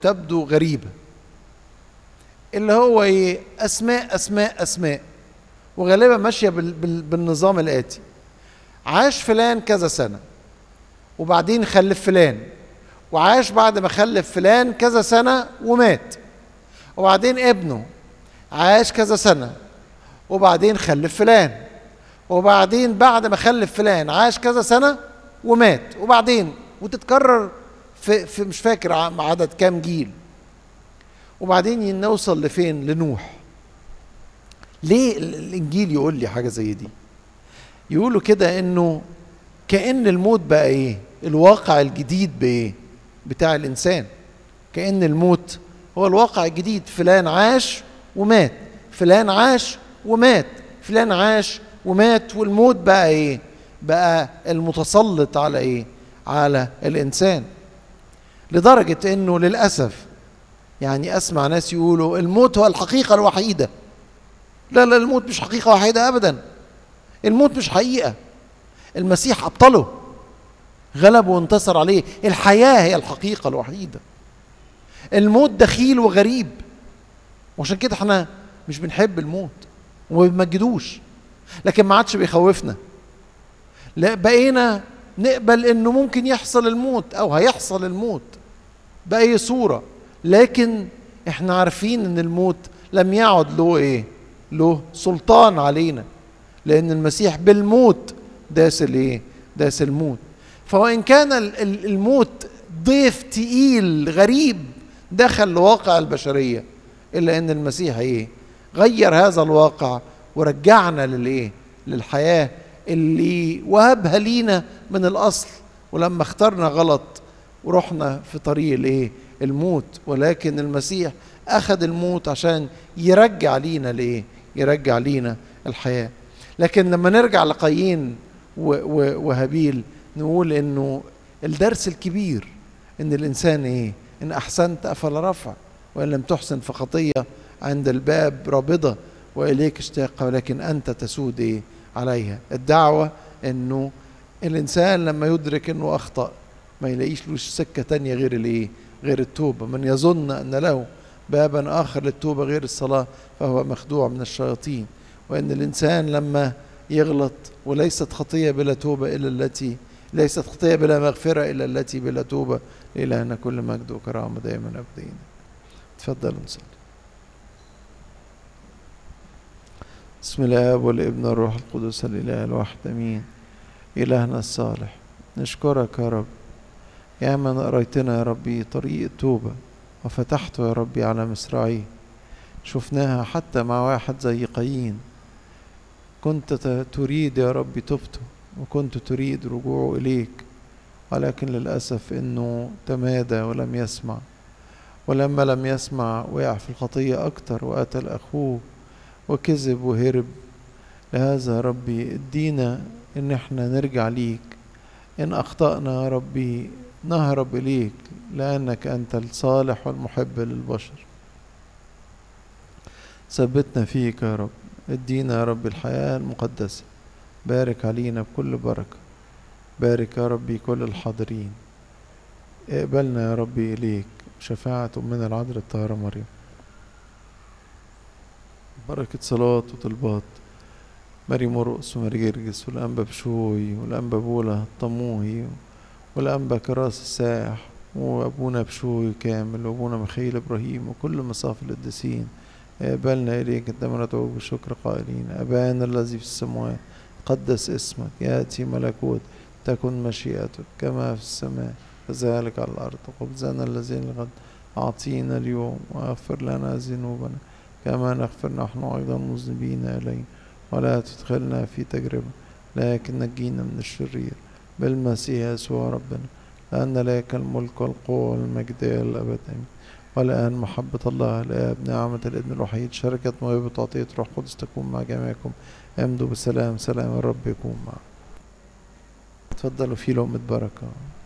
تبدو غريبة اللي هو ايه اسماء اسماء اسماء وغالبا ماشية بال بال بالنظام الآتي عاش فلان كذا سنة وبعدين خلف فلان وعاش بعد ما خلف فلان كذا سنة ومات وبعدين ابنه عاش كذا سنة وبعدين خلف فلان وبعدين بعد ما خلف فلان عاش كذا سنة ومات وبعدين وتتكرر في, في مش فاكر عدد كام جيل وبعدين نوصل لفين لنوح ليه الانجيل يقول لي حاجه زي دي يقولوا كده انه كان الموت بقى ايه الواقع الجديد بايه بتاع الانسان كان الموت هو الواقع الجديد فلان عاش ومات فلان عاش ومات فلان عاش ومات والموت بقى ايه بقى المتسلط على ايه على الانسان لدرجه انه للاسف يعني اسمع ناس يقولوا الموت هو الحقيقه الوحيده لا لا الموت مش حقيقه وحيده ابدا الموت مش حقيقه المسيح ابطله غلب وانتصر عليه الحياه هي الحقيقه الوحيده الموت دخيل وغريب وعشان كده احنا مش بنحب الموت وما بنمجدوش لكن ما عادش بيخوفنا لا بقينا نقبل انه ممكن يحصل الموت او هيحصل الموت باي صوره لكن احنا عارفين ان الموت لم يعد له ايه له سلطان علينا لان المسيح بالموت داس الايه داس الموت فوان كان الموت ضيف تقيل غريب دخل لواقع البشريه الا ان المسيح ايه غير هذا الواقع ورجعنا للايه للحياه اللي وهبها لينا من الاصل ولما اخترنا غلط ورحنا في طريق الايه الموت ولكن المسيح اخذ الموت عشان يرجع لينا لايه يرجع لينا الحياه لكن لما نرجع لقايين وهابيل نقول انه الدرس الكبير ان الانسان ايه ان احسنت افلا رفع وان لم تحسن فخطيه عند الباب رابضه واليك اشتاق ولكن انت تسود ايه عليها الدعوه انه الانسان لما يدرك انه اخطا ما يلاقيش له سكه تانية غير الايه غير التوبه من يظن ان له بابا اخر للتوبه غير الصلاه فهو مخدوع من الشياطين وان الانسان لما يغلط وليست خطيه بلا توبه الا التي ليست خطيه بلا مغفره الا التي بلا توبه لإلهنا كل مجد وكرامه دائما ابدين تفضل نصلي بسم الاب والابن والروح القدس الاله الواحد امين الهنا الصالح نشكرك يا رب يا من أريتنا يا ربي طريق التوبة وفتحته يا ربي على مصراعيه شفناها حتى مع واحد زي قايين كنت تريد يا ربي توبته وكنت تريد رجوعه إليك ولكن للأسف إنه تمادى ولم يسمع ولما لم يسمع وقع في الخطية أكتر وقتل أخوه وكذب وهرب لهذا يا ربي ادينا إن احنا نرجع ليك إن أخطأنا يا ربي نهرب إليك لأنك أنت الصالح والمحب للبشر ثبتنا فيك يا رب ادينا يا رب الحياة المقدسة بارك علينا بكل بركة بارك يا ربي كل الحاضرين اقبلنا يا ربي إليك شفاعة أمنا العذراء الطاهرة مريم بركة صلاة وطلبات ماري مرقس وماري جرجس والأنبا بشوي والأنبا بولا الطموهي والأنبا كراس الساح وأبونا بشوي كامل وأبونا مخيل إبراهيم وكل مصاف القديسين اقبلنا إليك عندما ندعو بشكر قائلين أبانا الذي في السماوات قدس اسمك يأتي ملكوت تكن مشيئتك كما في السماء كذلك على الأرض خبزنا الذين قد أعطينا اليوم واغفر لنا ذنوبنا كما نغفر نحن أيضا مذنبين إلينا ولا تدخلنا في تجربة لكن نجينا من الشرير بالمسيح يسوع ربنا لأن لك الملك والقوة والمجد إلى الأبد آمين والآن محبة الله الآب نعمة الابن الوحيد شركة موهبة عطية روح قدس تكون مع جميعكم امضوا بالسلام سلام الرب يكون معكم تفضلوا في لقمة بركة